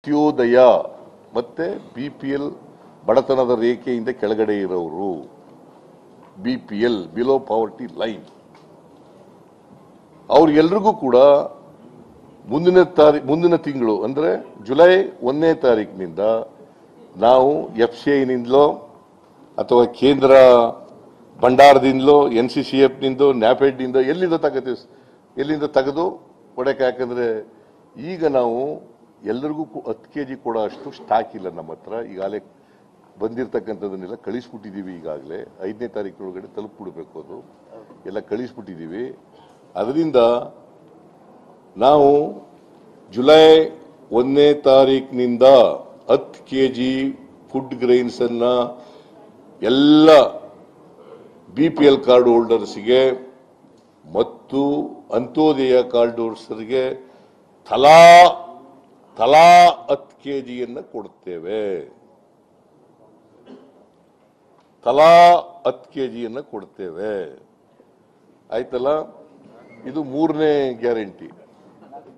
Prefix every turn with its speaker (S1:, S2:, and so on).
S1: ಅಂತ್ಯೋದಯ ಮತ್ತೆ B P L ಬಡತನದ ರೇಖೆಯಿಂದ ಕೆಳಗಡೆ ಇರೋರು B P L below poverty line ಅವ್ರಿಗೆಲ್ರಿಗೂ ಕೂಡ ಮುಂದಿನ ತಾರೀ ಮುಂದಿನ ತಿಂಗಳು ಅಂದ್ರೆ ಜುಲೈ ಒಂದನೇ ತಾರೀಕಿನಿಂದ ನಾವು ಎಫ್ ಸಿ ಐನಿಂದಲೋ ಅಥವಾ ಕೇಂದ್ರ ಭಂಡಾರದಿಂದಲೋ ಎನ್ ಸಿ ಸಿ ಎಫ್ ನಿಂದ ನ್ಯಾಪೆಡ್ನಿಂದ ಎಲ್ಲಿಂದ ತಗತೀವಿ ಎಲ್ಲಿಂದ ತೆಗೆದು ಕೊಡಕ್ಕೆ ಯಾಕಂದ್ರೆ ಈಗ ನಾವು ಎಲ್ಲರಿಗೂ ಕು- ಹತ್ತು ಕೆ ಜಿ ಕೊಡೋ ಅಷ್ಟು ಸ್ಟಾಕ್ ಇಲ್ಲ ನಮ್ಮ ಹತ್ರ ಈಗಾಗಲೇ ಬಂದಿರತಕ್ಕಂಥದ್ದನ್ನೆಲ್ಲ ಕಳಿಸ್ಬಿಟ್ಟಿದ್ದೀವಿ ಈಗಾಗಲೇ ಐದನೇ ತಾರೀಕಿನೊಳಗಡೆ ತಲುಪಿಬಿಡ್ಬೇಕು ಅದು ಎಲ್ಲ ಕಳಿಸ್ಬಿಟ್ಟಿದ್ದೀವಿ ಅದರಿಂದ ನಾವು ಜುಲೈ ಒಂದನೇ ತಾರೀಕಿನಿಂದ ಹತ್ತು ಕೆ ಜಿ ಫುಡ್ ಗ್ರೈನ್ಸ್ ಅನ್ನ ಎಲ್ಲ ಬಿ ಪಿ ಎಲ್ ಕಾರ್ಡ್ ಹೋಲ್ಡರ್ಸ್ಗೆ ಮತ್ತು ಅಂತ್ಯೋದಯ ಕಾರ್ಡ್ ಹೋಲ್ಡರ್ಸ್ಗೆ ತಲಾ ತಲಾ ಹತ್ತು ಕೆ ಜಿಯನ್ನು ಕೊಡ್ತೇವೆ ತಲಾ ಹತ್ತು ಕೆ ಜಿಯನ್ನು ಕೊಡ್ತೇವೆ ಆಯ್ತಲ್ಲ ಇದು ಮೂರನೇ ಗ್ಯಾರಂಟಿ